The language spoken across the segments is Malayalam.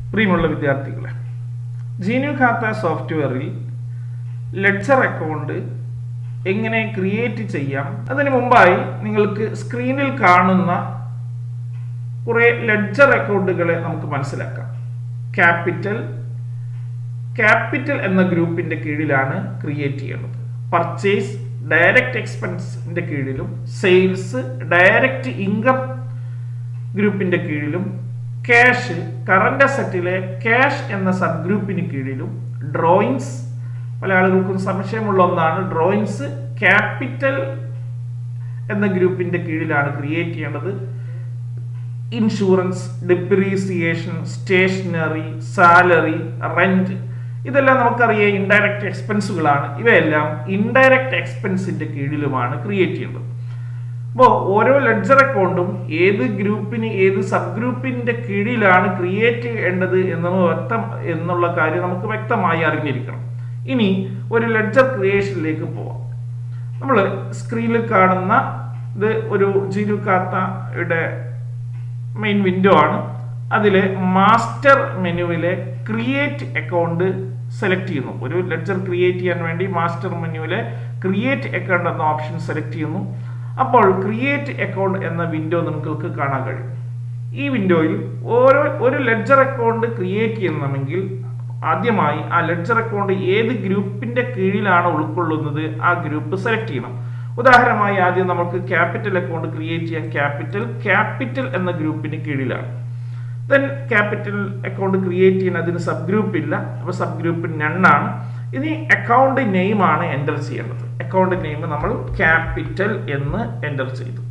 പ്രിയമുള്ള വിദ്യാർത്ഥികളെ ജീനു ഖാത്ത സോഫ്റ്റ്വെയറിൽ ലെഡ്ജർ അക്കൗണ്ട് എങ്ങനെ ക്രിയേറ്റ് ചെയ്യാം അതിന് മുമ്പായി നിങ്ങൾക്ക് സ്ക്രീനിൽ കാണുന്ന കുറെ ലെഡ്ജർ അക്കൗണ്ടുകളെ നമുക്ക് മനസ്സിലാക്കാം ക്യാപിറ്റൽ ക്യാപിറ്റൽ എന്ന ഗ്രൂപ്പിന്റെ കീഴിലാണ് ക്രിയേറ്റ് ചെയ്യുന്നത് പർച്ചേസ് ഡയറക്റ്റ് എക്സ്പെൻസിന്റെ കീഴിലും സെയിൽസ് ഡയറക്റ്റ് ഇൻകം ഗ്രൂപ്പിന്റെ കീഴിലും ക്യാഷ് കറണ്ട് അസറ്റിലെ ക്യാഷ് എന്ന സബ് ഗ്രൂപ്പിന് കീഴിലും ഡ്രോയിങ്സ് പല ആളുകൾക്കും സംശയമുള്ള ഒന്നാണ് ഡ്രോയിങ്സ് ക്യാപിറ്റൽ എന്ന ഗ്രൂപ്പിന്റെ കീഴിലാണ് ക്രിയേറ്റ് ചെയ്യേണ്ടത് insurance depreciation stationery salary rent ഇതെല്ലാം നമുക്കറിയാം ഇൻഡയറക്റ്റ് എക്സ്പെൻസുകളാണ് ഇവയെല്ലാം ഇൻഡയറക്റ്റ് എക്സ്പെൻസിന്റെ കീഴിലുമാണ് ക്രിയേറ്റ് ചെയ്യേണ്ടത് അപ്പോൾ ഓരോ ലെഡ്ജർ അക്കൗണ്ടും ഏത് ഗ്രൂപ്പിന് ഏത് സബ് ഗ്രൂപ്പിന്റെ കീഴിലാണ് ക്രിയേറ്റ് ചെയ്യേണ്ടത് എന്നുള്ള വ്യക്തം എന്നുള്ള കാര്യം നമുക്ക് വ്യക്തമായി അറിഞ്ഞിരിക്കണം ഇനി ഒരു ലെഡ്ജർ ക്രിയേഷനിലേക്ക് പോവാം നമ്മൾ സ്ക്രീനിൽ കാണുന്ന ഇത് ഒരു ജിരു കാത്തയുടെ മെയിൻ വിൻഡോ ആണ് അതിലെ മാസ്റ്റർ മെനുവിലെ ക്രിയേറ്റ് അക്കൗണ്ട് സെലക്ട് ചെയ്യുന്നു ഒരു ലെഡ്ജർ ക്രിയേറ്റ് ചെയ്യാൻ വേണ്ടി മാസ്റ്റർ മെനുവിലെ ക്രിയേറ്റ് അക്കൗണ്ട് എന്ന ഓപ്ഷൻ സെലക്ട് ചെയ്യുന്നു അപ്പോൾ ക്രിയേറ്റ് അക്കൗണ്ട് എന്ന വിൻഡോ നിങ്ങൾക്ക് കാണാൻ കഴിയും ഈ വിൻഡോയിൽ ഓരോ ഒരു ലെഡ്ജർ അക്കൗണ്ട് ക്രിയേറ്റ് ചെയ്യണമെങ്കിൽ ആദ്യമായി ആ ലെഡ്ജർ അക്കൗണ്ട് ഏത് ഗ്രൂപ്പിന്റെ കീഴിലാണ് ഉൾക്കൊള്ളുന്നത് ആ ഗ്രൂപ്പ് സെലക്ട് ചെയ്യണം ഉദാഹരണമായി ആദ്യം നമുക്ക് ക്യാപിറ്റൽ അക്കൗണ്ട് ക്രിയേറ്റ് ചെയ്യാൻ ക്യാപിറ്റൽ ക്യാപിറ്റൽ എന്ന ഗ്രൂപ്പിന് കീഴിലാണ് ദെൻ ക്യാപിറ്റൽ അക്കൗണ്ട് ക്രിയേറ്റ് ചെയ്യാൻ അതിന് സബ് ഗ്രൂപ്പ് ഇല്ല അപ്പോൾ സബ് ഗ്രൂപ്പ് നണ്ണാണ് ഇനി അക്കൗണ്ട് നെയിം ആണ് എൻ്റർ ചെയ്യേണ്ടത് അക്കൗണ്ട് നെയിം നമ്മൾ ക്യാപിറ്റൽ എന്ന് എൻ്റർ ചെയ്തു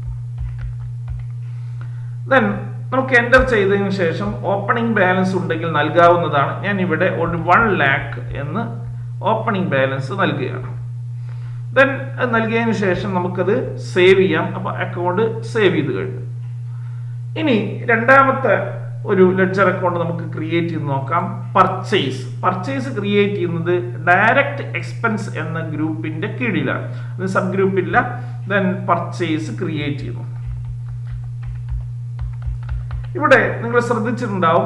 ദെൻ നമുക്ക് എൻ്റർ ചെയ്തതിന് ശേഷം ഓപ്പണിംഗ് ബാലൻസ് ഉണ്ടെങ്കിൽ നൽകാവുന്നതാണ് ഞാൻ ഇവിടെ ഒരു വൺ ലാക്ക് എന്ന് ഓപ്പണിംഗ് ബാലൻസ് നൽകുകയാണ് ദെൻ അത് നൽകിയതിന് ശേഷം നമുക്കത് സേവ് ചെയ്യാം അപ്പോൾ അക്കൗണ്ട് സേവ് ചെയ്ത് കഴിഞ്ഞു ഇനി രണ്ടാമത്തെ ഒരു ലെഡ്ജർ അക്കൗണ്ട് നമുക്ക് ക്രിയേറ്റ് ചെയ്ത് നോക്കാം പർച്ചേസ് പർച്ചേസ് ക്രിയേറ്റ് ചെയ്യുന്നത് ഡയറക്റ്റ് എക്സ്പെൻസ് എന്ന ഗ്രൂപ്പിന്റെ കീഴിലാണ് അത് സബ് ഗ്രൂപ്പില്ല ദെൻ പർച്ചേസ് ക്രിയേറ്റ് ചെയ്യുന്നു ഇവിടെ നിങ്ങൾ ശ്രദ്ധിച്ചിട്ടുണ്ടാവും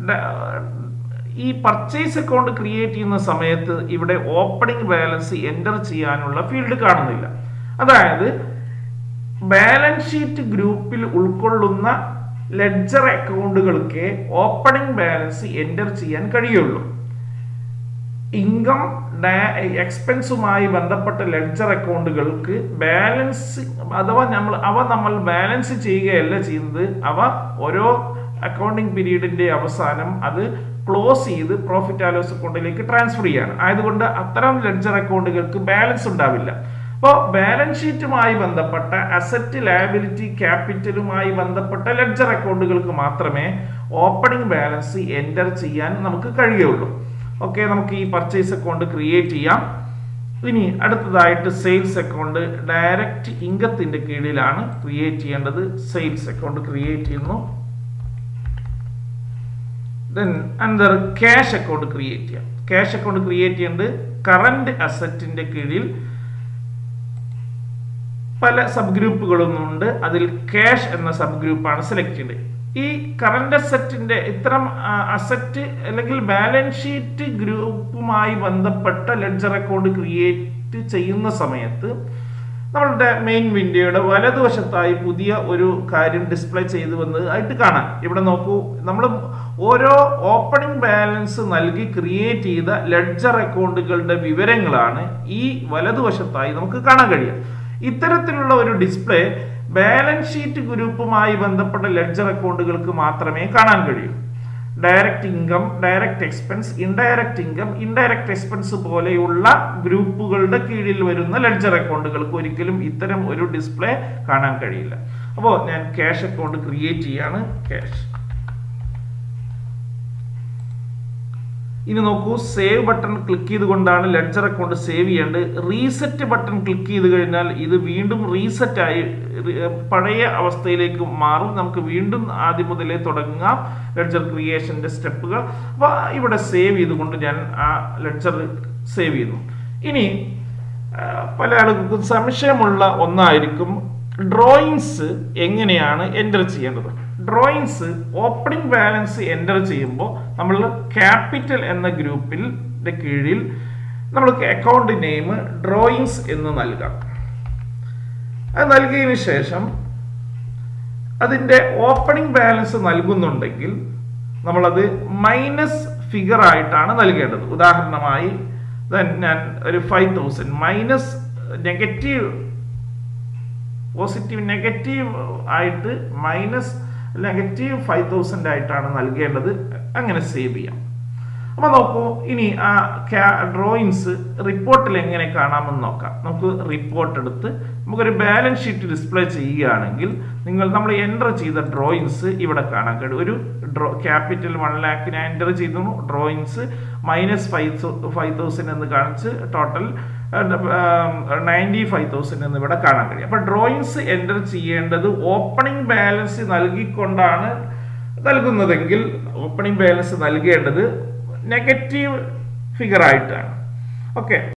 ഈ പർച്ചേസ് അക്കൗണ്ട് ക്രിയേറ്റ് ചെയ്യുന്ന സമയത്ത് ഇവിടെ ഓപ്പണിംഗ് ബാലൻസ് എൻ്റർ ചെയ്യാനുള്ള ഫീൽഡ് കാണുന്നില്ല അതായത് ബാലൻസ് ഷീറ്റ് ഗ്രൂപ്പിൽ ഉൾക്കൊള്ളുന്ന ലെഡ്ജർ അക്കൗണ്ടുകൾക്ക് ഓപ്പണിംഗ് ബാലൻസ് എൻ്റർ ചെയ്യാൻ കഴിയുള്ളൂ ഇൻകം എക്സ്പെൻസുമായി ബന്ധപ്പെട്ട ലെഡ്ജർ അക്കൗണ്ടുകൾക്ക് ബാലൻസ് അഥവാ നമ്മൾ അവ നമ്മൾ ബാലൻസ് ചെയ്യുകയല്ല ചെയ്യുന്നത് അവ ഓരോ അക്കൗണ്ടിങ് പീരീഡിന്റെ അവസാനം അത് ക്ലോസ് ചെയ്ത് പ്രോഫിറ്റ് ആൻഡ് ലോസ് അക്കൗണ്ടിലേക്ക് ട്രാൻസ്ഫർ ചെയ്യാണ് ആയതുകൊണ്ട് അത്തരം ലെഡ്ജർ അക്കൗണ്ടുകൾക്ക് ബാലൻസ് ഉണ്ടാവില്ല അപ്പോൾ ബാലൻസ് ഷീറ്റുമായി ബന്ധപ്പെട്ട അസറ്റ് ലയബിലിറ്റി ക്യാപിറ്റലുമായി ബന്ധപ്പെട്ട ലെഡ്ജർ അക്കൗണ്ടുകൾക്ക് മാത്രമേ ഓപ്പണിംഗ് ബാലൻസ് എൻ്റർ ചെയ്യാൻ നമുക്ക് കഴിയുള്ളൂ ഓക്കെ നമുക്ക് ഈ പർച്ചേസ് അക്കൗണ്ട് ക്രിയേറ്റ് ചെയ്യാം ഇനി അടുത്തതായിട്ട് സെയിൽസ് അക്കൗണ്ട് ഡയറക്റ്റ് ഇൻകത്തിന്റെ കീഴിലാണ് ക്രിയേറ്റ് ചെയ്യേണ്ടത് സെയിൽസ് അക്കൗണ്ട് ക്രിയേറ്റ് ചെയ്യുന്നു then under cash account create ചെയ്യാം ക്യാഷ് അക്കൗണ്ട് ക്രിയേറ്റ് ചെയ്യേണ്ടത് കറണ്ട് അസറ്റിന്റെ കീഴിൽ പല സബ് ഗ്രൂപ്പുകളൊന്നുണ്ട് അതിൽ ക്യാഷ് എന്ന സബ് ഗ്രൂപ്പാണ് സെലക്ട് ചെയ്യേണ്ടത് ഈ കറണ്ട് അസറ്റിന്റെ ഇത്തരം അസറ്റ് അല്ലെങ്കിൽ ബാലൻസ് ഷീറ്റ് ഗ്രൂപ്പുമായി ബന്ധപ്പെട്ട ലെഡ്ജർ അക്കൗണ്ട് ക്രിയേറ്റ് ചെയ്യുന്ന സമയത്ത് നമ്മളുടെ മെയിൻ വിൻഡോയുടെ വലതുവശത്തായി പുതിയ ഒരു കാര്യം ഡിസ്പ്ലേ ചെയ്തു വന്നത് ആയിട്ട് കാണാം ഇവിടെ നോക്കൂ നമ്മൾ ഓരോ ഓപ്പണിംഗ് ബാലൻസ് നൽകി ക്രിയേറ്റ് ചെയ്ത ലെഡ്ജർ അക്കൗണ്ടുകളുടെ വിവരങ്ങളാണ് ഈ വലതുവശത്തായി നമുക്ക് കാണാൻ കഴിയുക ഇത്തരത്തിലുള്ള ഒരു ഡിസ്പ്ലേ ബാലൻസ് ഷീറ്റ് ഗ്രൂപ്പുമായി ബന്ധപ്പെട്ട ലെഡ്ജർ അക്കൗണ്ടുകൾക്ക് മാത്രമേ കാണാൻ കഴിയൂ direct income direct expense indirect income indirect expense പോലെയുള്ള ഗ്രൂപ്പുകളുടെ കീഴിൽ വരുന്ന ലെഡ്ജർ അക്കൗണ്ടുകൾക്ക് ഒരിക്കലും ഇത്തരം ഒരു ഡിസ്പ്ലേ കാണാൻ കഴിയില്ല അപ്പോൾ ഞാൻ ക്യാഷ് അക്കൗണ്ട് ക്രിയേറ്റ് ചെയ്യാണ് ക്യാഷ് ഇനി നോക്കൂ സേവ് ബട്ടൺ ക്ലിക്ക് ചെയ്തുകൊണ്ടാണ് ലെഡ്ജർ അക്കൗണ്ട് സേവ് ചെയ്യേണ്ടത് റീസെറ്റ് ബട്ടൺ ക്ലിക്ക് ചെയ്ത് കഴിഞ്ഞാൽ ഇത് വീണ്ടും റീസെറ്റ് ആയി പഴയ അവസ്ഥയിലേക്ക് മാറും നമുക്ക് വീണ്ടും ആദ്യം മുതലേ തുടങ്ങാം ലെഡ്ജർ ക്രിയേഷന്റെ സ്റ്റെപ്പുകൾ അപ്പോൾ ഇവിടെ സേവ് ചെയ്തുകൊണ്ട് ഞാൻ ആ ലെഡ്ജർ സേവ് ചെയ്യുന്നു ഇനി പല ആളുകൾക്കും സംശയമുള്ള ഒന്നായിരിക്കും ഡ്രോയിങ്സ് എങ്ങനെയാണ് എൻ്റർ ചെയ്യേണ്ടത് ഡ്രോയിങ്സ് ഓപ്പണിംഗ് ബാലൻസ് എൻ്റർ ചെയ്യുമ്പോൾ നമ്മൾ ക്യാപിറ്റൽ എന്ന ഗ്രൂപ്പിൽ കീഴിൽ നമ്മൾ അക്കൗണ്ട് നെയിം ഡ്രോയിങ്സ് എന്ന് നൽകാം അത് നൽകിയതിന് ശേഷം അതിൻ്റെ ഓപ്പണിംഗ് ബാലൻസ് നൽകുന്നുണ്ടെങ്കിൽ നമ്മളത് മൈനസ് ഫിഗർ ആയിട്ടാണ് നൽകേണ്ടത് ഉദാഹരണമായി ഞാൻ ഒരു five thousand minus negative positive negative ആയിട്ട് മൈനസ് നെഗറ്റീവ് ഫൈവ് തൗസൻഡ് ആയിട്ടാണ് നൽകേണ്ടത് അങ്ങനെ സേവ് ചെയ്യാം അപ്പൊ നോക്കൂ ഇനി ആ ഡ്രോയിങ്സ് റിപ്പോർട്ടിൽ എങ്ങനെ കാണാമെന്ന് നോക്കാം നമുക്ക് റിപ്പോർട്ട് എടുത്ത് നമുക്കൊരു ബാലൻസ് ഷീറ്റ് ഡിസ്പ്ലേ ചെയ്യുകയാണെങ്കിൽ നിങ്ങൾ നമ്മൾ എൻ്റർ ചെയ്ത ഡ്രോയിങ്സ് ഇവിടെ കാണാൻ കഴിയും ഒരു ഡ്രോ ക്യാപിറ്റൽ വൺ ലാക്കിന് എൻ്റർ ചെയ്തു drawings minus five five thousand എന്ന് കാണിച്ച് ടോട്ടൽ നയൻറ്റി ഫൈവ് തൗസൻഡ് എന്ന് ഇവിടെ കാണാൻ കഴിയും അപ്പൊ ഡ്രോയിങ്സ് എൻ്റർ ചെയ്യേണ്ടത് ഓപ്പണിംഗ് ബാലൻസ് നൽകിക്കൊണ്ടാണ് നൽകുന്നതെങ്കിൽ ഓപ്പണിംഗ് ബാലൻസ് നൽകേണ്ടത് നെഗറ്റീവ് ഫിഗർ ആയിട്ടാണ് ഓക്കെ